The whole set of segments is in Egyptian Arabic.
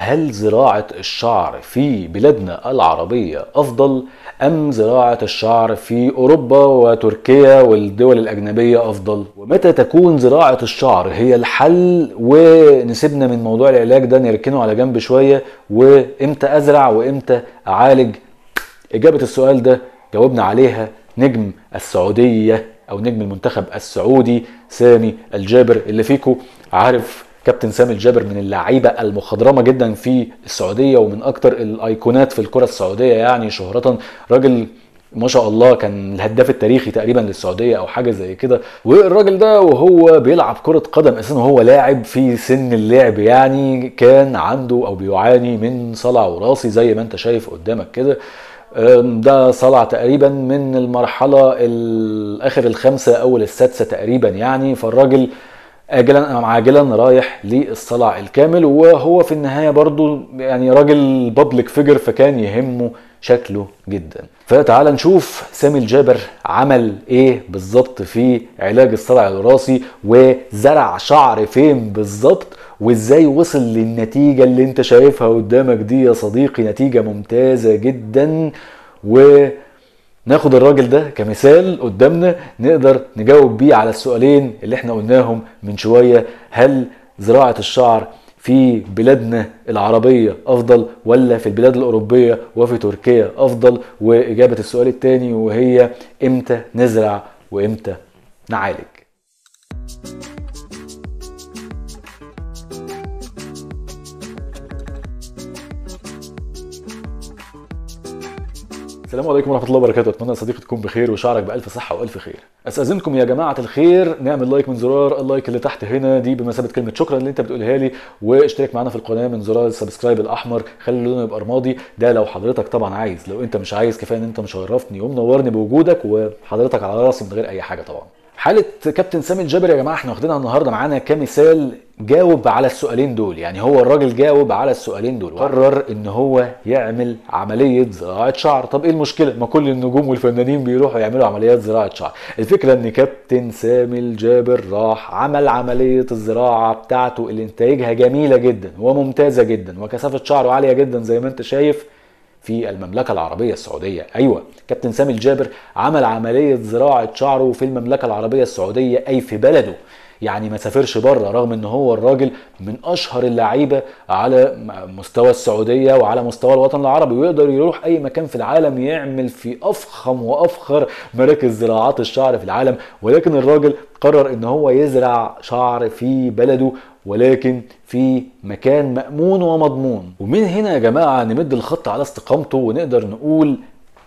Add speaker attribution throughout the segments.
Speaker 1: هل زراعة الشعر في بلادنا العربية أفضل أم زراعة الشعر في أوروبا وتركيا والدول الأجنبية أفضل؟ ومتى تكون زراعة الشعر هي الحل ونسيبنا من موضوع العلاج ده نركنه على جنب شوية وإمتى أزرع وإمتى أعالج؟ إجابة السؤال ده جاوبنا عليها نجم السعودية أو نجم المنتخب السعودي سامي الجابر اللي فيكو عارف كابتن سامي الجابر من اللعيبه المخضرمه جدا في السعوديه ومن اكتر الايقونات في الكره السعوديه يعني شهره راجل ما شاء الله كان الهداف التاريخي تقريبا للسعوديه او حاجه زي كده والراجل ده وهو بيلعب كره قدم اساسا وهو لاعب في سن اللعب يعني كان عنده او بيعاني من صلع وراثي زي ما انت شايف قدامك كده ده صلع تقريبا من المرحله الاخر الخامسه او السادسه تقريبا يعني فالراجل اجلا ام عاجلا رايح للصلع الكامل وهو في النهايه برضو يعني راجل بابليك فيجر فكان يهمه شكله جدا فتعال نشوف سامي الجابر عمل ايه بالظبط في علاج الصلع الوراثي وزرع شعر فين بالظبط وازاي وصل للنتيجة اللي انت شايفها قدامك دي يا صديقي نتيجة ممتازة جدا و ناخد الراجل ده كمثال قدامنا نقدر نجاوب بيه على السؤالين اللي احنا قلناهم من شوية هل زراعة الشعر في بلادنا العربية أفضل ولا في البلاد الأوروبية وفي تركيا أفضل وإجابة السؤال الثاني وهي إمتى نزرع وإمتى نعالج السلام عليكم ورحمه الله وبركاته اتمنى يا صديقي تكون بخير وشعرك بالف صحه والف خير استاذنكم يا جماعه الخير نعمل لايك من زرار اللايك اللي تحت هنا دي بمثابه كلمه شكرا اللي انت بتقولها لي واشترك معانا في القناه من زرار السبسكرايب الاحمر خلي لونه يبقى رمادي ده لو حضرتك طبعا عايز لو انت مش عايز كفايه ان انت مشرفني ومنورني بوجودك وحضرتك على راسي من غير اي حاجه طبعا حالة كابتن سامي الجابر يا جماعة احنا واخدينها النهاردة معانا كمثال جاوب على السؤالين دول يعني هو الراجل جاوب على السؤالين دول قرر ان هو يعمل عملية زراعة شعر طب ايه المشكلة ما كل النجوم والفنانين بيروحوا يعملوا عمليات زراعة شعر الفكرة ان كابتن سامي الجابر راح عمل عملية الزراعة بتاعته اللي نتائجها جميلة جدا وممتازة جدا وكثافة شعره عالية جدا زي ما انت شايف في المملكة العربية السعودية أيوة كابتن سامي الجابر عمل عملية زراعة شعره في المملكة العربية السعودية أي في بلده يعني ما سافرش بره رغم ان هو الراجل من اشهر اللعيبه على مستوى السعوديه وعلى مستوى الوطن العربي ويقدر يروح اي مكان في العالم يعمل في افخم وافخر مراكز زراعات الشعر في العالم ولكن الراجل قرر ان هو يزرع شعر في بلده ولكن في مكان مأمون ومضمون ومن هنا يا جماعة نمد الخط على استقامته ونقدر نقول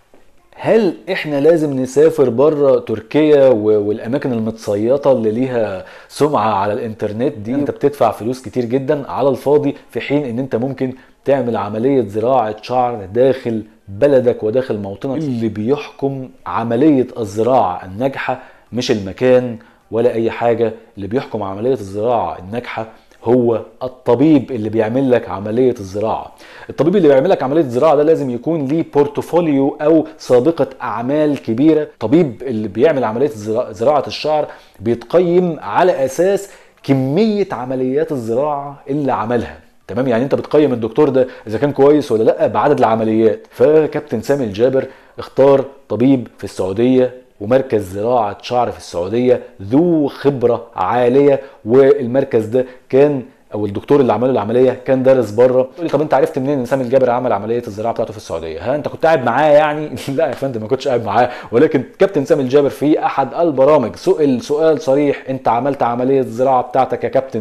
Speaker 1: هل احنا لازم نسافر بره تركيا والاماكن المتصيطه اللي ليها سمعه على الانترنت دي انت بتدفع فلوس كتير جدا على الفاضي في حين ان انت ممكن تعمل عمليه زراعه شعر داخل بلدك وداخل موطنك اللي بيحكم عمليه الزراعه الناجحه مش المكان ولا اي حاجه اللي بيحكم عمليه الزراعه الناجحه هو الطبيب اللي بيعمل لك عمليه الزراعه الطبيب اللي بيعمل لك عمليه الزراعه ده لازم يكون ليه بورتفوليو او سابقه اعمال كبيره طبيب اللي بيعمل عمليه زراعه الشعر بيتقيم على اساس كميه عمليات الزراعه اللي عملها تمام يعني انت بتقيم الدكتور ده اذا كان كويس ولا لا بعدد العمليات فكابتن سامي الجابر اختار طبيب في السعوديه ومركز زراعة شعر في السعودية ذو خبرة عالية والمركز ده كان او الدكتور اللي عمل له العمليه كان دارس بره تقول لي طب انت عرفت منين ان سامي الجابر عمل عمليه الزراعه بتاعته في السعوديه ها انت كنت قاعد معاه يعني لا يا فندم ما كنتش قاعد معاه ولكن كابتن سامي الجابر في احد البرامج سئل سؤال صريح انت عملت عمليه الزراعه بتاعتك يا كابتن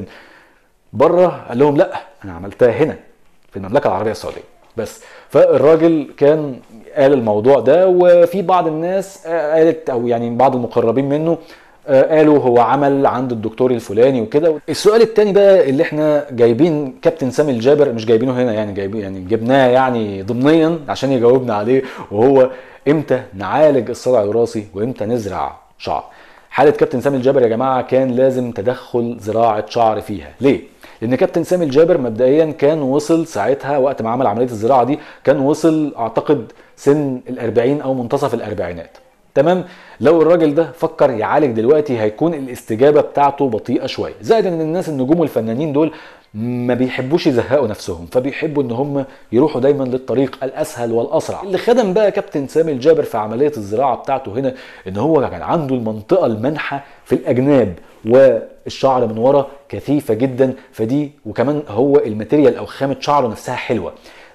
Speaker 1: بره قال لهم لا انا عملتها هنا في المملكه العربيه السعوديه بس فالراجل كان قال الموضوع ده وفي بعض الناس قالت او يعني بعض المقربين منه قالوا هو عمل عند الدكتور الفلاني وكده السؤال الثاني بقى اللي احنا جايبين كابتن سامي الجابر مش جايبينه هنا يعني جايبين يعني جبناه يعني ضمنيا عشان يجاوبنا عليه وهو امتى نعالج الصلع الوراثي وامتى نزرع شعر حاله كابتن سامي الجابر يا جماعه كان لازم تدخل زراعه شعر فيها ليه لان كابتن سامي الجابر مبدئيا كان وصل ساعتها وقت ما عمل عمليه الزراعه دي كان وصل اعتقد سن الأربعين او منتصف الاربعينات تمام لو الراجل ده فكر يعالج دلوقتي هيكون الاستجابه بتاعته بطيئه شويه زائد ان الناس النجوم والفنانين دول ما بيحبوش يزهقوا نفسهم فبيحبوا ان هم يروحوا دايما للطريق الاسهل والاسرع اللي خدم بقى كابتن سامي الجابر في عمليه الزراعه بتاعته هنا ان هو كان عنده المنطقه المنحه في الاجناب والشعر من ورا كثيفه جدا فدي وكمان هو الماتيريال او خامه شعره نفسها حلوه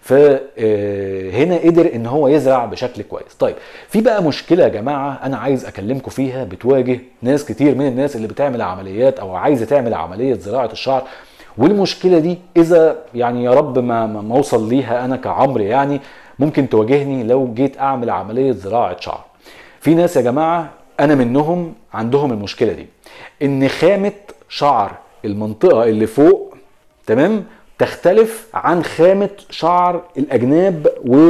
Speaker 1: فهنا قدر ان هو يزرع بشكل كويس طيب في بقى مشكله يا جماعه انا عايز اكلمكم فيها بتواجه ناس كتير من الناس اللي بتعمل عمليات او عايزه تعمل عمليه زراعه الشعر والمشكله دي اذا يعني يا رب ما ما اوصل ليها انا كعمر يعني ممكن تواجهني لو جيت اعمل عمليه زراعه شعر في ناس يا جماعه انا منهم عندهم المشكله دي ان خامه شعر المنطقه اللي فوق تمام تختلف عن خامه شعر الاجناب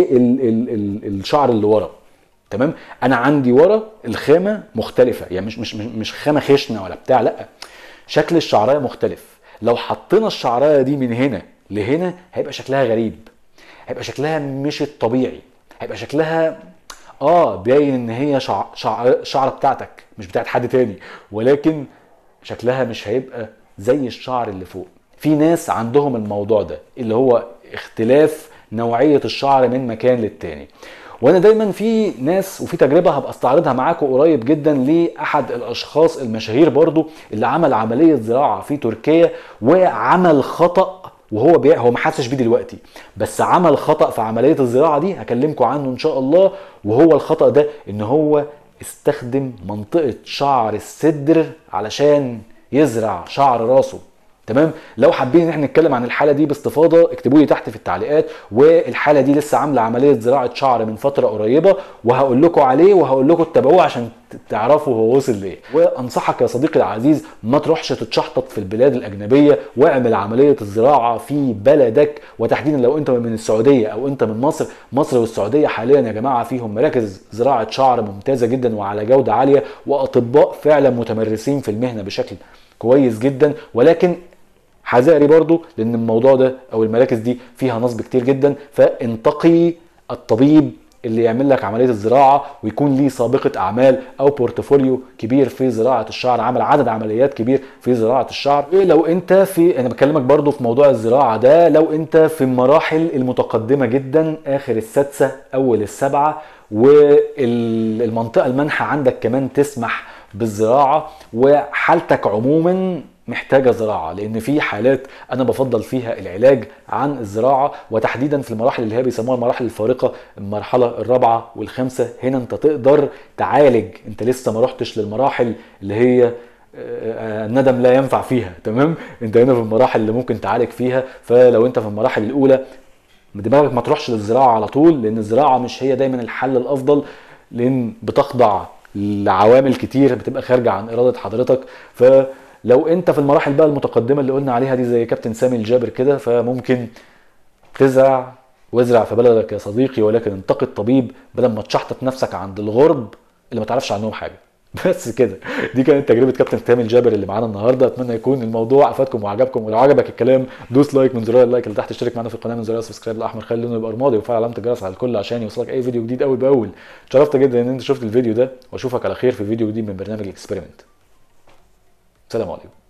Speaker 1: والشعر اللي ورا تمام انا عندي ورا الخامه مختلفه يعني مش مش مش خامه خشنه ولا بتاع لا شكل الشعرايه مختلف لو حطينا الشعرايه دي من هنا لهنا هيبقى شكلها غريب هيبقى شكلها مش الطبيعي هيبقى شكلها اه باين ان هي شع... شع... شعره بتاعتك مش بتاعت حد تاني ولكن شكلها مش هيبقى زي الشعر اللي فوق في ناس عندهم الموضوع ده اللي هو اختلاف نوعية الشعر من مكان للتاني وانا دايما في ناس وفي تجربه هبقى استعرضها معاكم قريب جدا لاحد الاشخاص المشاهير برضو اللي عمل عمليه زراعه في تركيا وعمل خطا وهو بيع هو ما حسش بيه دلوقتي بس عمل خطا في عمليه الزراعه دي هكلمكم عنه ان شاء الله وهو الخطا ده ان هو استخدم منطقه شعر الصدر علشان يزرع شعر راسه تمام لو حابين ان احنا نتكلم عن الحاله دي باستفاضه اكتبوا لي تحت في التعليقات والحاله دي لسه عامله عمليه زراعه شعر من فتره قريبه وهقول لكم عليه وهقول لكم تتابعوه عشان تعرفوا هو وصل لايه وانصحك يا صديقي العزيز ما تروحش تتشحطط في البلاد الاجنبيه واعمل عمليه الزراعه في بلدك وتحديدا لو انت من السعوديه او انت من مصر مصر والسعوديه حاليا يا جماعه فيهم مراكز زراعه شعر ممتازه جدا وعلى جوده عاليه واطباء فعلا متمرسين في المهنه بشكل كويس جدا ولكن حذاري برضو لان الموضوع ده او المراكز دي فيها نصب كتير جدا فانتقي الطبيب اللي يعمل لك عمليه الزراعه ويكون ليه سابقه اعمال او بورتفوليو كبير في زراعه الشعر عمل عدد عمليات كبير في زراعه الشعر لو انت في انا بكلمك برضو في موضوع الزراعه ده لو انت في المراحل المتقدمه جدا اخر السادسه اول السبعه والمنطقه المنحه عندك كمان تسمح بالزراعه وحالتك عموما محتاجة زراعة لأن في حالات أنا بفضل فيها العلاج عن الزراعة وتحديدا في المراحل اللي هي بيسموها المراحل الفارقة المرحلة الرابعة والخامسة هنا أنت تقدر تعالج أنت لسه ما رحتش للمراحل اللي هي الندم لا ينفع فيها تمام انت هنا في المراحل اللي ممكن تعالج فيها فلو انت في المراحل الاولى دماغك ما تروحش للزراعه على طول لان الزراعه مش هي دايما الحل الافضل لان بتخضع لعوامل كتير بتبقى خارجه عن اراده حضرتك ف لو انت في المراحل بقى المتقدمه اللي قلنا عليها دي زي كابتن سامي الجابر كده فممكن تزرع وازرع في بلدك يا صديقي ولكن انتقي الطبيب بدل ما تشحطط نفسك عند الغرب اللي ما تعرفش عنهم حاجه بس كده دي كانت تجربه كابتن سامي الجابر اللي معانا النهارده اتمنى يكون الموضوع افادكم وعجبكم ولو عجبك الكلام دوس لايك من زرار اللايك اللي تحت اشترك معانا في القناه من زرار سبسكرايب الاحمر خلي لونه يبقى رمادي وفعل علامه الجرس على الكل عشان يوصلك اي فيديو جديد اول باول اتشرفت جدا ان انت شفت الفيديو ده واشوفك على خير في فيديو جديد من برنامج اكسبيرمنت سلام عليكم